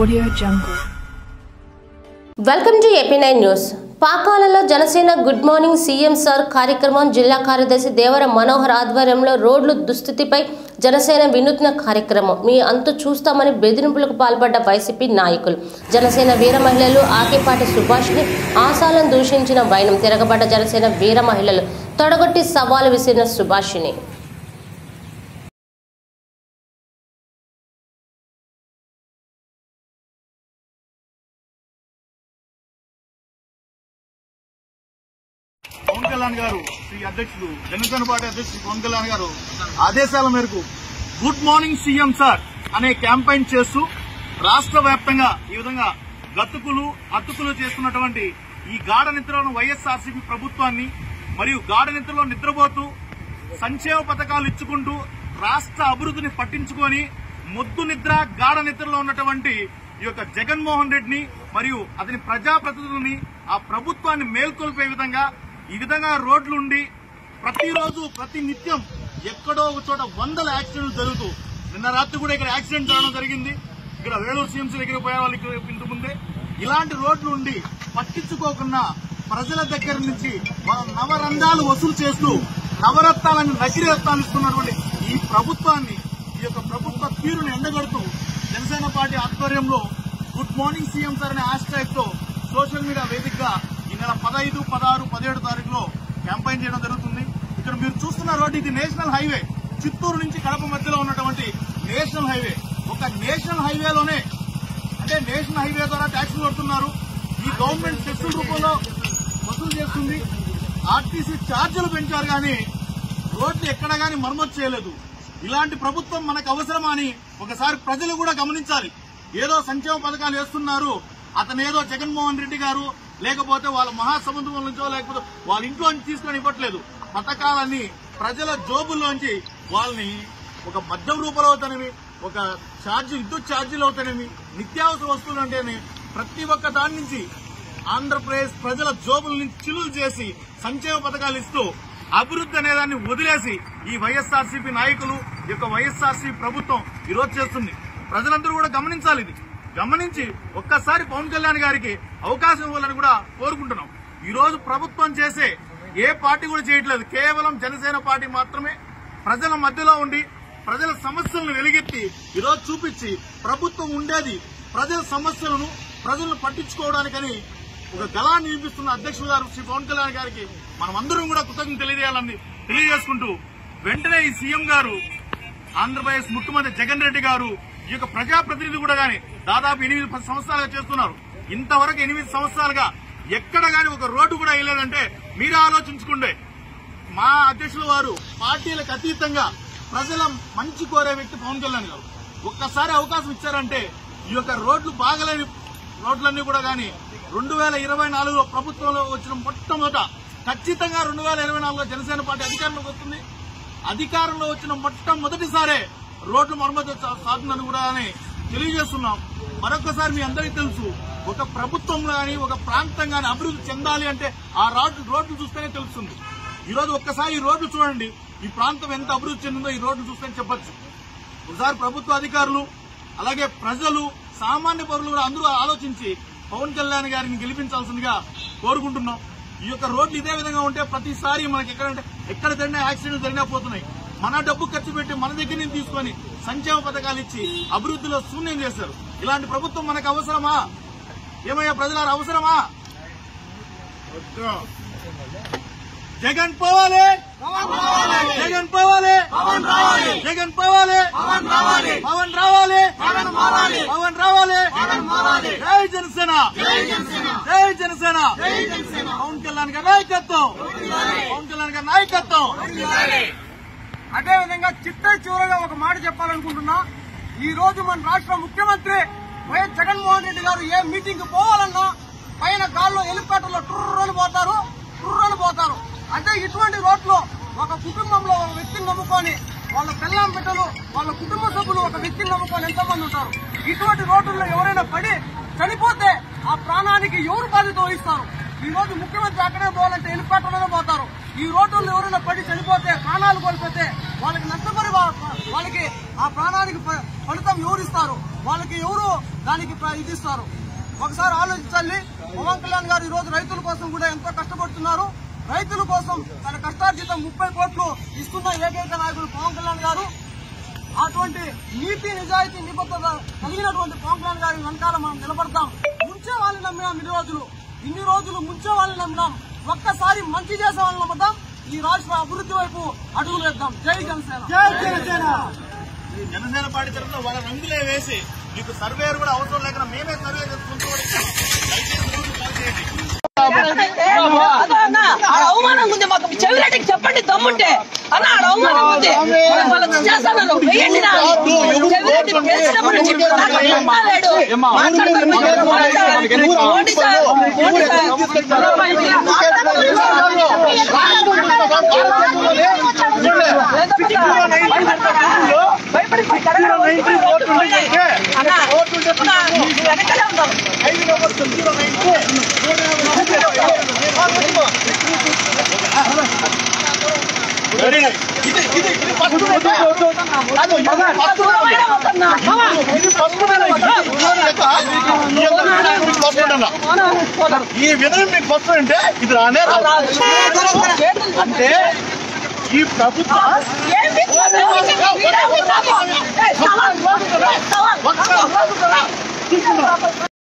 Audio Jungle. Welcome to AP nine news పాకాలలో Janasena good morning CM sir కార్యక్రమం జిల్లా కార్యదర్శి దేవర మనోహర్ ఆధ్వర్యంలో రోడ్లు దుస్థితిపై జనసేన వినూత్న కార్యక్రమం మీ అంతు చూస్తామని బెదిరింపులకు పాల్పడ్డ వైసీపీ నాయకులు జనసేన వీర మహిళలు ఆకేపాటి సుభాష్ని ఆశాలను దూషించిన వైనం తిరగబడ్డ జనసేన వీర మహిళలు తొడగొట్టి సవాలు విసిరిన సుభాషిని పవన్ కళ్యాణ్ గారు శ్రీ అధ్యక్షుడు జనసేన పార్టీ అధ్యక్షుడు పవన్ కళ్యాణ్ గారు ఆదేశాల మేరకు గుడ్ మార్నింగ్ సీఎం సార్ అనే క్యాంపెయిన్ చేస్తూ రాష్ట్ర వ్యాప్తంగా ఈ విధంగా గతుకులు అతుకులు చేస్తున్నటువంటి ఈ గాఢ నిద్రలో వైఎస్ఆర్సీపీ ప్రభుత్వాన్ని మరియు గాఢ నిద్రలో నిద్రపోతూ సంక్షేమ పథకాలు ఇచ్చుకుంటూ రాష్ట్ర అభివృద్ధిని పట్టించుకొని మొద్దు నిద్ర గాఢ నిద్రలో ఉన్నటువంటి ఈ యొక్క జగన్మోహన్ రెడ్డిని మరియు అతని ప్రజాప్రతినిధులని ఆ ప్రభుత్వాన్ని మేల్కొల్పే విధంగా ఈ విధంగా రోడ్లు ఉండి ప్రతిరోజు ప్రతి నిత్యం ఎక్కడో ఒక చోట వందల యాక్సిడెంట్లు జరుగుతూ నిన్న రాత్రి కూడా ఇక్కడ యాక్సిడెంట్ జరగడం జరిగింది ఇక్కడ వేలూరు సీఎంసీ దగ్గర పోయే వాళ్ళకి ఇంటి ముందే ఇలాంటి రోడ్లు ఉండి పట్టించుకోకుండా ప్రజల దగ్గర నుంచి వాళ్ళ నవరంధ్రాలు వసూలు చేస్తూ నవరత్నాలను నకిరేత్తాలు ఇస్తున్నటువంటి ఈ ప్రభుత్వాన్ని ఈ యొక్క ప్రభుత్వ తీరును ఎండగడుతూ జనసేన పార్టీ ఆధ్వర్యంలో గుడ్ మార్నింగ్ సీఎం సార్ అనే హ్యాష్ ట్యాగ్ తో సోషల్ మీడియా వేదికగా ఈ నెల పదహైదు పదహారు పదిహేడు తారీఖులో క్యాంపెయిన్ చేయడం జరుగుతుంది ఇక్కడ మీరు చూస్తున్న రోడ్డు ఇది నేషనల్ హైవే చిత్తూరు నుంచి కడప మధ్యలో ఉన్నటువంటి నేషనల్ హైవే ఒక నేషనల్ హైవేలోనే అంటే నేషనల్ హైవే ద్వారా ట్యాక్సులు కడుతున్నారు ఈ గవర్నమెంట్ టెక్సుల రూపంలో వసూలు చేస్తుంది ఆర్టీసీ ఛార్జీలు పెంచారు కానీ రోడ్లు ఎక్కడ గాని మరమ్మతు చేయలేదు ఇలాంటి ప్రభుత్వం మనకు అవసరమా అని ఒకసారి ప్రజలు కూడా గమనించాలి ఏదో సంక్షేమ పథకాలు వేస్తున్నారు అతను ఏదో జగన్మోహన్ రెడ్డి గారు లేకపోతే వాళ్ళ మహాసముద్రం నుంచో లేకపోతే వాళ్ళ ఇంట్లో నుంచి తీసుకొని ఇవ్వట్లేదు పథకాలన్నీ ప్రజల జోబుల్లోంచి వాళ్ళని ఒక మద్యం రూపంలో అవుతానేమి ఒక ఛార్జీ విద్యుత్ ఛార్జీలు అవుతానేమి నిత్యావసర వస్తువులు అంటేనే ప్రతి ఒక్క దాని నుంచి ఆంధ్రప్రదేశ్ ప్రజల జోబుల నుంచి చిలులు చేసి సంక్షేమ పథకాలు ఇస్తూ అభివృద్ధి అనేదాన్ని వదిలేసి ఈ వైఎస్ఆర్సీపీ నాయకులు ఈ యొక్క వైఎస్ఆర్సీపీ ప్రభుత్వం ఈరోజు చేస్తుంది ప్రజలందరూ కూడా గమనించాలి ఇది గమనించి ఒక్కసారి పవన్ కళ్యాణ్ గారికి అవకాశం ఇవ్వాలని కూడా కోరుకుంటున్నాం ఈ రోజు ప్రభుత్వం చేసే ఏ పార్టీ కూడా చేయట్లేదు కేవలం జనసేన పార్టీ మాత్రమే ప్రజల మధ్యలో ఉండి ప్రజల సమస్యలను వెలిగెత్తి ఈరోజు చూపించి ప్రభుత్వం ఉండేది ప్రజల సమస్యలను ప్రజలను పట్టించుకోవడానికని ఒక గలాన్ని వినిపిస్తున్న అధ్యక్షుడు గారు శ్రీ పవన్ కళ్యాణ్ గారికి మనమందరం కూడా కృతజ్ఞత తెలియజేయాలని తెలియజేసుకుంటూ వెంటనే ఈ సీఎం గారు ఆంధ్రప్రదేశ్ ముఖ్యమంత్రి జగన్ రెడ్డి గారు ఈ యొక్క ప్రజాప్రతినిధి కూడా గాని దాదాపు ఎనిమిది పది సంవత్సరాలుగా చేస్తున్నారు ఇంతవరకు ఎనిమిది సంవత్సరాలుగా ఎక్కడ గాని ఒక రోడ్డు కూడా వేయలేదంటే మీరే ఆలోచించుకుంటే మా అధ్యక్షుల వారు పార్టీలకు అతీతంగా ప్రజల మంచి కోరే వ్యక్తి పవన్ కళ్యాణ్ గారు ఒక్కసారి అవకాశం ఇచ్చారంటే ఈ యొక్క రోడ్లు బాగలేని రోడ్లన్నీ కూడా గాని రెండు వేల ఇరవై నాలుగులో ప్రభుత్వంలో వచ్చిన మొట్టమొదట ఖచ్చితంగా రెండు వేల ఇరవై నాలుగులో జనసేన పార్టీ అధికారంలోకి వస్తుంది అధికారంలో వచ్చిన మొట్టమొదటిసారే రోడ్లు మరమ్మతు సా- సాధనని కూడా అని తెలియజేస్తున్నాం మరొకసారి మీ అందరికీ తెలుసు ఒక ప్రభుత్వం గాని ఒక ప్రాంతం గాని అభివృద్ధి చెందాలి అంటే ఆ రోడ్లు రోడ్లు చూస్తేనే తెలుస్తుంది ఈ రోజు ఒక్కసారి ఈ రోడ్లు చూడండి ఈ ప్రాంతం ఎంత అభివృద్ధి చెందిందో ఈ రోడ్లు చూస్తేనే చెప్పొచ్చు ఒకసారి ప్రభుత్వ అధికారులు అలాగే ప్రజలు సామాన్య పౌరులు కూడా అందరూ ఆలోచించి పవన్ కళ్యాణ్ గారిని గెలిపించాల్సిందిగా కోరుకుంటున్నాం ఈ యొక్క రోడ్లు ఇదే విధంగా ఉంటే ప్రతిసారి మనకి ఎక్కడంటే ఎక్కడ జరిగినా యాక్సిడెంట్లు జరిగినా పోతున్నాయి మన డబ్బు ఖర్చు పెట్టి మన దగ్గర నుంచి తీసుకొని సంక్షేమ పథకాలు ఇచ్చి అభివృద్ధిలో శూన్యం చేశారు ఇలాంటి ప్రభుత్వం మనకు అవసరమా ఏమయ్యా ప్రజలారు అవసరమా జగన్ పోవాలి జగన్ పోవాలి జగన్ పోవాలి పవన్ రావాలి పవన్ రావాలి జై జనసేన జై జనసేన పవన్ కళ్యాణ్ గారి నాయకత్వం పవన్ కళ్యాణ్ గారి నాయకత్వం అదే విధంగా చిట్ట చివరగా ఒక మాట చెప్పాలనుకుంటున్నా ఈ రోజు మన రాష్ట్ర ముఖ్యమంత్రి వైఎస్ జగన్మోహన్ రెడ్డి గారు ఏ మీటింగ్ కి పోవాలన్నా పైన గాల్లో హెలికాప్టర్లో టూర్రని పోతారు టూర్రని పోతారు అంటే ఇటువంటి రోడ్లు ఒక కుటుంబంలో ఒక వ్యక్తిని నమ్ముకొని వాళ్ళ పిల్లం బిడ్డలు వాళ్ళ కుటుంబ సభ్యులు ఒక వ్యక్తిని నమ్ముకొని ఎంతమంది ఉంటారు ఇటువంటి రోడ్లలో ఎవరైనా పడి చనిపోతే ఆ ప్రాణానికి ఎవరు బాధ్యత వహిస్తారు ఈ రోజు ముఖ్యమంత్రి అక్కడే పోవాలంటే హెలికాప్టర్లోనే పోతారు ఈ రోడ్డుల్లో ఎవరైనా పడి చనిపోతే ప్రాణాలు కోల్పోతే వాళ్ళకి నష్టపరి వాళ్ళకి ఆ ప్రాణానికి ఫ- ఫలితం ఎవరిస్తారు వాళ్ళకి ఎవరు దానికి ప్ర- ఇది ఇస్తారు ఒకసారి ఆలోచించాలి పవన్ కళ్యాణ్ గారు ఈ రోజు రైతుల కోసం కూడా ఎంతో కష్టపడుతున్నారు రైతుల కోసం తన కష్టార్జితం ముప్పై కోట్లు ఇస్తున్న ఏకైక నాయకుడు పవన్ కళ్యాణ్ గారు అటువంటి నీతి నిజాయితీ నిబద్ధత కలిగినటువంటి పవన్ కళ్యాణ్ గారి వెనకాల మనం నిలబడతాం ముంచే వాళ్ళని నమ్మినాం ఇన్ని రోజులు ఇన్ని రోజులు ముంచే వాళ్ళని నమ్మినాం ఒక్కసారి మంచి చేసే వాళ్ళని నమ్ముతాం ఈ రాష్ట్ర అభివృద్ధి వైపు అడుగులు వేద్దాం జై జనసేన జై జనసేన ఈ జనసేన పార్టీ తరఫున వాళ్ళ రంగులే వేసి మీకు సర్వేర్ కూడా అవసరం లేకుండా మేమే సర్వే చేసుకుంటూ కూడా ఇస్తాం. దయచేసి ముందుకు కాల్ చేయండి. అదో అన్న ఆడ అవమానం ఉంది మాకు చెవిరెడ్డికి చెప్పండి దమ్ముంటే అన్న ఆడ అవమానం ఉంది వాళ్ళ- వాళ్ళకి చేస్తాను వేయండి నా చెవిరెడ్డి వేసినప్పుడు నుంచి ఇప్పుడు దాకా మాట్లాడాడు. మాట్లాడతాడు. పోండి సార్. పోండి సార్. భయపడి అన్న అన్న, వెనకాలే ఉన్నాం దూరమైన వద్దన్నా. ఈ విధంగా మీకు ఫస్ట్ అంటే ఇది రానే రాదు అంటే ఈ ప్రభుత్వం ఏం పిచ్చి? వీడే ఉన్నాము. ఏయ్, సవాల్. సవాల్.